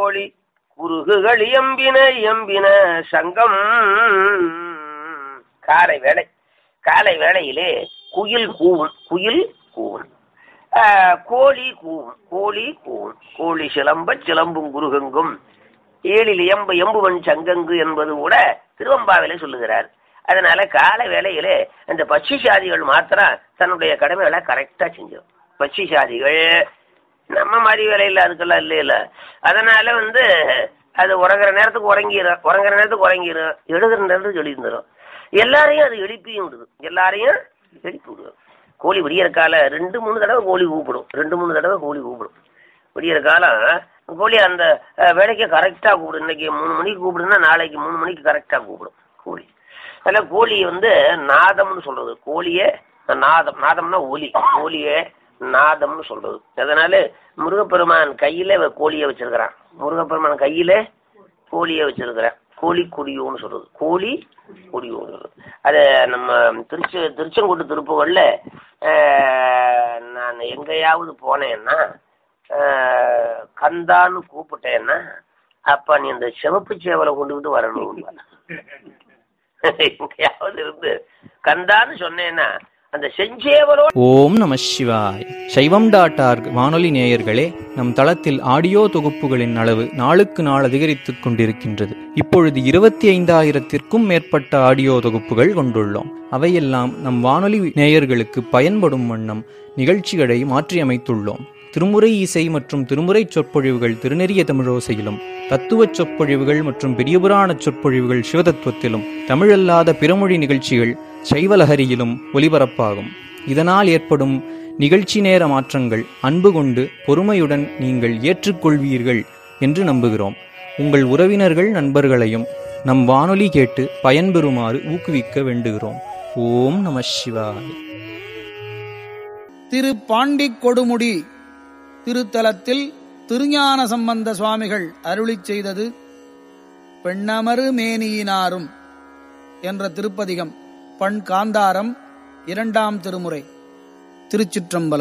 கோழி குருகுகள் எம்பின எம்பின சங்கம் காலை வேளை காலை வேளையிலே குயில் கூவும் குயில் கூவும் ஆஹ், கோழி கூவும் கோழி கூவும் கோழி சிலம்ப சிலம்பும் குருகெங்கும் ஏழில் எம்பு எம்புவன் சங்கங்கு என்பது கூட திருவம்பாவிலே சொல்லுகிறார் அதனால கால வேளையிலே அந்த பட்சி சாதிகள் மாத்திரம் தன்னுடைய கடமைகளை கரெக்டா செஞ்சிடும் பட்சி சாதிகள் நம்ம மாதிரி வேலையில் அதுக்கெல்லாம் இல்லை இல்ல அதனால வந்து அது உறங்குற நேரத்துக்கு உறங்கிடும் உறங்குற நேரத்துக்கு உறங்கிடும் எழுதுற நேரத்துக்கு எழுந்திரும் எல்லாரையும் அது எழுப்பியும் விடுது எல்லாரையும் எழுப்பி விடுது கோழி விடியற கால ரெண்டு மூணு தடவை கோழி கூப்பிடும் ரெண்டு மூணு தடவை கோழி கூப்பிடும் விடியற காலம் கோழி அந்த அஹ், வேலைக்கு கரெக்டாக கூப்பிடும் இன்னைக்கு மூணு மணிக்கு கூப்பிடுன்னா நாளைக்கு மூணு மணிக்கு கரெக்டாக கூப்பிடும் கோழி அதில் கோழி வந்து நாதம்னு சொல்றது கோழியே நாதம் நாதம்னா ஒலி கோழியே நாதம்னு சொல்றது அதனால முருகப்பெருமான் கையில இவன் கோழியை வச்சிருக்கிறான் முருகப்பெருமான் கையில கோழியை வச்சிருக்கிறான் கோழி கொடியோன்னு சொல்றது கோழி கொடியோன்னு சொல்றது அது நம்ம திருச்சி திருச்செங்கோட்டு திருப்புகள்ல ஆஹ், நான் எங்கேயாவது போனேன்னா ஆஹ், கந்தான்னு கூப்பிட்டேன்னா அப்ப நீ அந்த சிவப்பு சேவலை கொண்டுகிட்டு வரணும் எங்கேயாவது இருந்து கந்தான்னு சொன்னேன்னா அந்த செஞ்சேவலோட ஓம் நம சிவாய் சைவம் டாட் ஆர்க் வானொலி நேயர்களே நம் தளத்தில் ஆடியோ தொகுப்புகளின் அளவு நாளுக்கு நாள் அதிகரித்துக் கொண்டிருக்கின்றது இப்பொழுது இருபத்தி ஐந்தாயிரத்திற்கும் மேற்பட்ட ஆடியோ தொகுப்புகள் கொண்டுள்ளோம் அவையெல்லாம் நம் வானொலி நேயர்களுக்கு பயன்படும் வண்ணம் நிகழ்ச்சிகளை மாற்றியமைத்துள்ளோம் திருமுறை இசை மற்றும் திருமுறை சொற்பொழிவுகள் திருநெறிய தமிழோசையிலும் தத்துவச் சொற்பொழிவுகள் மற்றும் பெரியபுராண சொற்பொழிவுகள் சிவதத்துவத்திலும் தமிழல்லாத பிறமொழி நிகழ்ச்சிகள் சைவலஹரியிலும் ஒலிபரப்பாகும் இதனால் ஏற்படும் நிகழ்ச்சி நேர மாற்றங்கள் அன்பு கொண்டு பொறுமையுடன் நீங்கள் ஏற்றுக்கொள்வீர்கள் என்று நம்புகிறோம் உங்கள் உறவினர்கள் நண்பர்களையும் நம் வானொலி கேட்டு பயன்பெறுமாறு ஊக்குவிக்க வேண்டுகிறோம் ஓம் நம சிவாய திரு பாண்டிக் கொடுமுடி திருத்தலத்தில் திருஞான சம்பந்த சுவாமிகள் அருளிச் செய்தது பெண்ணமரு மேனியினாரும் என்ற திருப்பதிகம் பண் காந்தாரம் இரண்டாம் திருமுறை திருச்சிற்றம்பலம்